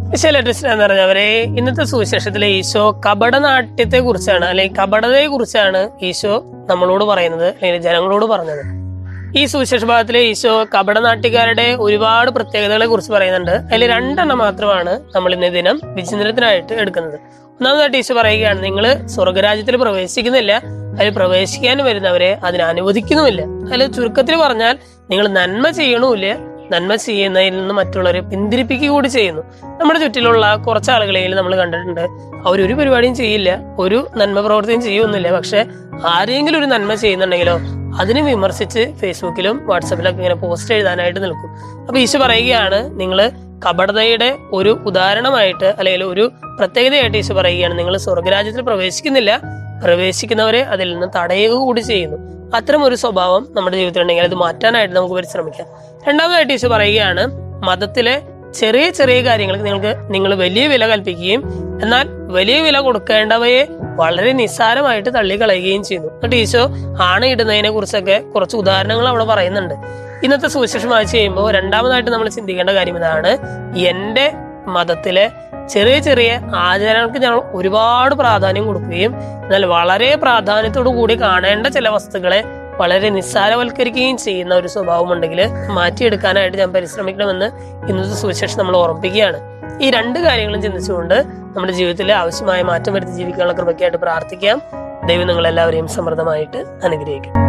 വിശാലട്രിസ്റ്റ് എന്ന് പറഞ്ഞവരെ ഇന്നത്തെ സുവിശേഷത്തിലെ ഈശോ കപടനാട്യത്തെ കുറിച്ചാണ് അല്ലെങ്കിൽ കപടതയെ കുറിച്ചാണ് ഈശോ നമ്മളോട് പറയുന്നത് അല്ലെങ്കിൽ ജനങ്ങളോട് പറഞ്ഞത് ഈ സുവിശേഷ ഭാഗത്തിലെ ഈശോ കപടനാട്യക്കാരുടെ ഒരുപാട് പ്രത്യേകതകളെ കുറിച്ച് പറയുന്നുണ്ട് അതിൽ രണ്ടെണ്ണം മാത്രമാണ് നമ്മൾ ഇന്നേ ദിനം വിചിന്തനത്തിനായിട്ട് എടുക്കുന്നത് ഒന്നാമതായിട്ട് ഈശോ പറയുകയാണ് നിങ്ങൾ സ്വർഗരാജ്യത്തിൽ പ്രവേശിക്കുന്നില്ല അതിൽ പ്രവേശിക്കാൻ വരുന്നവരെ അതിന് അനുവദിക്കുന്നുമില്ല അതിൽ ചുരുക്കത്തിൽ പറഞ്ഞാൽ നിങ്ങൾ നന്മ ചെയ്യണമില്ല നന്മ ചെയ്യുന്നതിൽ നിന്ന് മറ്റുള്ളവരെ പിന്തിരിപ്പിക്കുക കൂടി ചെയ്യുന്നു നമ്മുടെ ചുറ്റിലുള്ള കുറച്ച് ആളുകളെയും നമ്മൾ കണ്ടിട്ടുണ്ട് അവരൊരു പരിപാടിയും ചെയ്യില്ല ഒരു നന്മ പ്രവർത്തിയും ചെയ്യുന്നില്ല പക്ഷെ ആരെങ്കിലും ഒരു നന്മ ചെയ്യുന്നുണ്ടെങ്കിലോ അതിനെ വിമർശിച്ച് ഫേസ്ബുക്കിലും വാട്സപ്പിലൊക്കെ ഇങ്ങനെ പോസ്റ്റ് എഴുതാനായിട്ട് നിൽക്കും അപ്പൊ ഈശോ പറയുകയാണ് നിങ്ങൾ കപടതയുടെ ഒരു ഉദാഹരണമായിട്ട് അല്ലെങ്കിൽ ഒരു പ്രത്യേകതയായിട്ട് ഈശോ പറയുകയാണ് നിങ്ങൾ സ്വർഗരാജ്യത്തിൽ പ്രവേശിക്കുന്നില്ല പ്രവേശിക്കുന്നവരെ അതിൽ നിന്ന് തടയുക കൂടി ചെയ്യുന്നു അത്തരം ഒരു സ്വഭാവം നമ്മുടെ ജീവിതത്തിലുണ്ടെങ്കിൽ അത് മാറ്റാനായിട്ട് നമുക്ക് പരിശ്രമിക്കാം രണ്ടാമതായിട്ട് ഈശോ പറയുകയാണ് മതത്തിലെ ചെറിയ ചെറിയ കാര്യങ്ങൾക്ക് നിങ്ങൾക്ക് നിങ്ങൾ വലിയ വില കൽപ്പിക്കുകയും എന്നാൽ വലിയ വില കൊടുക്കേണ്ടവയെ വളരെ നിസ്സാരമായിട്ട് തള്ളിക്കളയുകയും ചെയ്യുന്നു എന്നിട്ട് ഈശോ ആണയിടുന്നതിനെ കുറിച്ചൊക്കെ കുറച്ച് ഉദാഹരണങ്ങൾ അവിടെ പറയുന്നുണ്ട് ഇന്നത്തെ സുവിശേഷം വായിച്ചു കഴിയുമ്പോൾ രണ്ടാമതായിട്ട് നമ്മൾ ചിന്തിക്കേണ്ട കാര്യം ഇതാണ് എന്റെ മതത്തിലെ ചെറിയ ചെറിയ ആചാരങ്ങൾക്ക് ഞങ്ങൾ ഒരുപാട് പ്രാധാന്യം കൊടുക്കുകയും എന്നാൽ വളരെ പ്രാധാന്യത്തോടു കൂടി കാണേണ്ട ചില വസ്തുക്കളെ വളരെ നിസ്സാരവൽക്കരിക്കുകയും ചെയ്യുന്ന ഒരു സ്വഭാവം ഉണ്ടെങ്കിൽ മാറ്റിയെടുക്കാനായിട്ട് ഞാൻ പരിശ്രമിക്കണമെന്ന് ഇന്നത്തെ സുവിശേഷം നമ്മൾ ഓർമ്മിപ്പിക്കുകയാണ് ഈ രണ്ട് കാര്യങ്ങളും ചിന്തിച്ചുകൊണ്ട് നമ്മുടെ ജീവിതത്തിൽ ആവശ്യമായ മാറ്റം വരുത്തി ജീവിക്കാനുള്ള കൃപയ്ക്കായിട്ട് പ്രാർത്ഥിക്കാം ദൈവം നിങ്ങളെല്ലാവരെയും സമൃദ്ധമായിട്ട് അനുഗ്രഹിക്കും